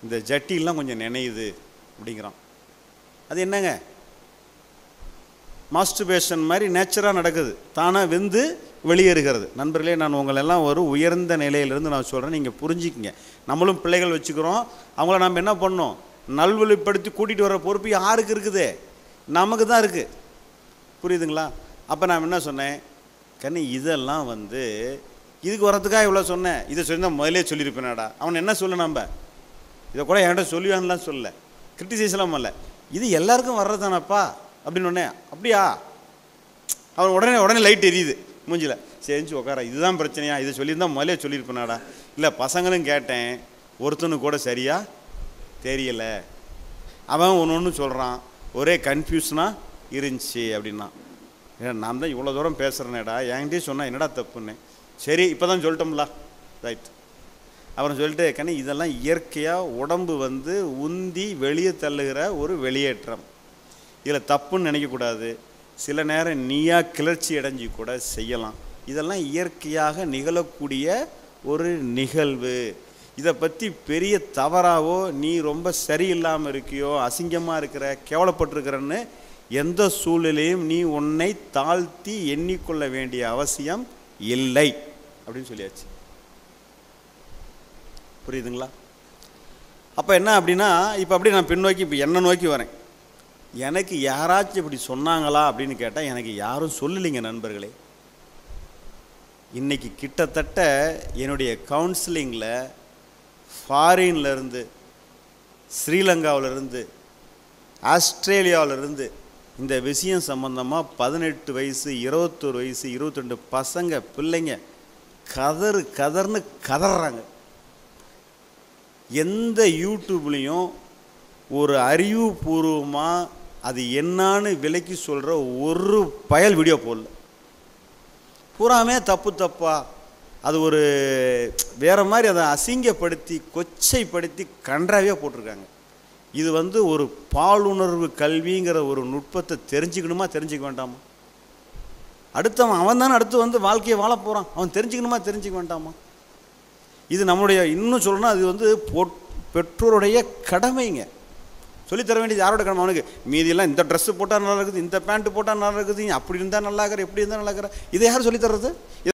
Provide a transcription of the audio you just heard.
இந்த ஜட்டிலாம் கொஞ்சம் நினையுது அப்படிங்கிறான் அது என்னங்க மாஸ்டர்பேஷன் மாதிரி நேச்சராக நடக்குது தானாக வெந்து வெளியேறுகிறது நண்பர்களே நான் உங்களெல்லாம் ஒரு உயர்ந்த நிலையிலிருந்து நான் சொல்கிறேன் நீங்கள் புரிஞ்சுக்கிங்க நம்மளும் பிள்ளைகள் வச்சுக்கிறோம் அவங்கள நம்ம என்ன பண்ணோம் நல்வழிப்படுத்தி கூட்டிகிட்டு வர பொறுப்பு யாருக்கு இருக்குது நமக்கு தான் இருக்குது புரியுதுங்களா அப்போ நான் என்ன சொன்னேன் கண்ணு இதெல்லாம் வந்து இதுக்கு வரதுக்காக இவ்வளோ சொன்னேன் இதை சொல்லி முதலே சொல்லியிருப்பேனாடா அவன் என்ன சொல்ல நம்ம இதை கூட என்கிட்ட சொல்லுவான்லாம் சொல்லல கிரிட்டிசைஸ்லாம் பண்ணல இது எல்லாருக்கும் வர்றதானப்பா அப்படின்னு உடனே அப்படியா அவன் உடனே உடனே லைட் எரியுது மூஞ்சில செஞ்சு உட்கார இதுதான் பிரச்சனையா இதை சொல்லியிருந்தா முதலே சொல்லியிருப்பேனாடா இல்லை பசங்களும் கேட்டேன் ஒருத்தனு கூட சரியா தெரியல அவன் ஒன்று ஒன்று சொல்கிறான் ஒரே கன்ஃபியூஷனாக இருந்துச்சு அப்படின்னா ஏன் நான் தான் இவ்வளோ தூரம் பேசுகிறேனேடா என்கிட்டயே சொன்னா என்னடா தப்புன்னு சரி இப்போ தான் சொல்லிட்டோம்ல ரைட் அப்புறம் சொல்லிட்டு கண்ணி இதெல்லாம் இயற்கையாக உடம்பு வந்து உந்தி வெளியே தள்ளுகிற ஒரு வெளியேற்றம் இதில் தப்புன்னு நினைக்கக்கூடாது சில நேரம் நீயா கிளர்ச்சி அடைஞ்சு கூட செய்யலாம் இதெல்லாம் இயற்கையாக நிகழக்கூடிய ஒரு நிகழ்வு இதை பற்றி பெரிய தவறாவோ நீ ரொம்ப சரியில்லாமல் இருக்கியோ அசிங்கமாக இருக்கிற கேவலப்பட்டிருக்கிறன்னு எந்த சூழ்நிலையும் நீ உன்னை தாழ்த்தி எண்ணிக்கொள்ள வேண்டிய அவசியம் இல்லை அப்படின்னு சொல்லியாச்சு புரியுதுங்களா அப்போ என்ன அப்படின்னா இப்போ அப்படியே நான் பின்னோக்கி இப்போ என்ன நோக்கி வரேன் எனக்கு யாராச்சும் இப்படி சொன்னாங்களா அப்படின்னு கேட்டால் எனக்கு யாரும் சொல்லலைங்க நண்பர்களே இன்னைக்கு கிட்டத்தட்ட என்னுடைய கவுன்சிலிங்கில் ஃபாரின்லேருந்து ஸ்ரீலங்காவிலேருந்து ஆஸ்திரேலியாவிலேருந்து இந்த விஷயம் சம்பந்தமாக பதினெட்டு வயசு இருபத்தொரு வயசு இருபத்தெண்டு பசங்க பிள்ளைங்க கதறு கதர்னு கதறாங்க எந்த யூடியூப்லேயும் ஒரு அறிவுபூர்வமாக அது என்னான்னு விலைக்கு சொல்கிற ஒரு பயல் வீடியோ போடல பூராமே தப்பு தப்பா அது ஒரு வேற மாதிரி அதை அசிங்கப்படுத்தி கொச்சைப்படுத்தி கன்றாவியாக போட்டிருக்காங்க இது வந்து ஒரு பாலுணர்வு கல்விங்கிற ஒரு நுட்பத்தை தெரிஞ்சுக்கணுமா தெரிஞ்சுக்க வேண்டாமா அடுத்தவன் அவன் தானே அடுத்து வந்து வாழ்க்கையை வாழ போகிறான் அவன் தெரிஞ்சுக்கணுமா தெரிஞ்சுக்க வேண்டாமா இது நம்மளுடைய இன்னும் சொல்லணும்னா அது வந்து பொ- பெற்றோருடைய கடமைங்க சொல்லித்தர வேண்டியது யாரோட கடமை அவனுக்கு மீதியெல்லாம் இந்த ட்ரெஸ்ஸு போட்டால் நல்லா இருக்குது இந்த பேண்ட்டு போட்டால் நல்லா இருக்குது அப்படி இருந்தால் நல்லா இருக்கிற எப்படி இருந்தால் நல்லா இருக்கிற இதை யார் சொல்லித்தர்றது